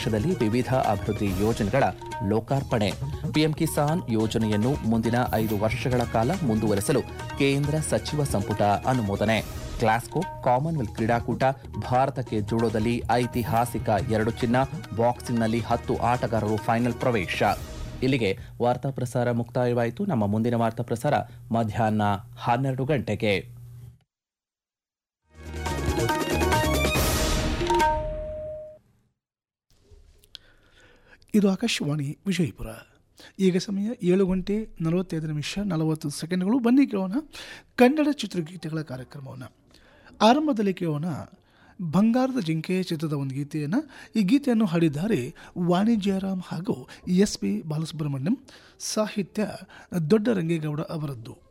ದೇಶದಲ್ಲಿ ವಿವಿಧ ಅಭಿವೃದ್ಧಿ ಯೋಜನೆಗಳ ಲೋಕಾರ್ಪಣೆ ಪಿಎಂ ಕಿಸಾನ್ ಯೋಜನೆಯನ್ನು ಮುಂದಿನ ಐದು ವರ್ಷಗಳ ಕಾಲ ಮುಂದುವರೆಸಲು ಕೇಂದ್ರ ಸಚಿವ ಸಂಪುಟ ಅನುಮೋದನೆ ಗ್ಲಾಸ್ಗೋ ಕಾಮನ್ವೆಲ್ತ್ ಕ್ರೀಡಾಕೂಟ ಭಾರತಕ್ಕೆ ಜೂಡೋದಲ್ಲಿ ಐತಿಹಾಸಿಕ ಎರಡು ಚಿನ್ನ ಬಾಕ್ಸಿಂಗ್ನಲ್ಲಿ ಹತ್ತು ಆಟಗಾರರು ಫೈನಲ್ ಪ್ರವೇಶ ಇಲ್ಲಿಗೆ ವಾರ್ತಾ ಪ್ರಸಾರ ಮುಕ್ತಾಯವಾಯಿತು ನಮ್ಮ ಮುಂದಿನ ವಾರ್ತಾ ಪ್ರಸಾರ ಮಧ್ಯಾಹ್ನ ಹನ್ನೆರಡು ಗಂಟೆಗೆ ಇದು ಆಕಾಶವಾಣಿ ವಿಜಯಪುರ ಈಗ ಸಮಯ ಏಳು ಗಂಟೆ ನಲವತ್ತೈದು ನಿಮಿಷ ನಲವತ್ತು ಸೆಕೆಂಡ್ಗಳು ಬನ್ನಿ ಕೇಳೋಣ ಕನ್ನಡ ಚಿತ್ರಗೀತೆಗಳ ಕಾರ್ಯಕ್ರಮವನ್ನು ಆರಂಭದಲ್ಲಿ ಕೇಳೋಣ ಬಂಗಾರದ ಜಿಂಕೆ ಚಿತ್ರದ ಒಂದು ಗೀತೆಯನ್ನು ಈ ಗೀತೆಯನ್ನು ಹಾಡಿದ್ದಾರೆ ವಾಣಿ ಜಯರಾಮ್ ಹಾಗೂ ಎಸ್ ಪಿ ಬಾಲಸುಬ್ರಹ್ಮಣ್ಯಂ ಸಾಹಿತ್ಯ ದೊಡ್ಡ ರಂಗೇಗೌಡ ಅವರದ್ದು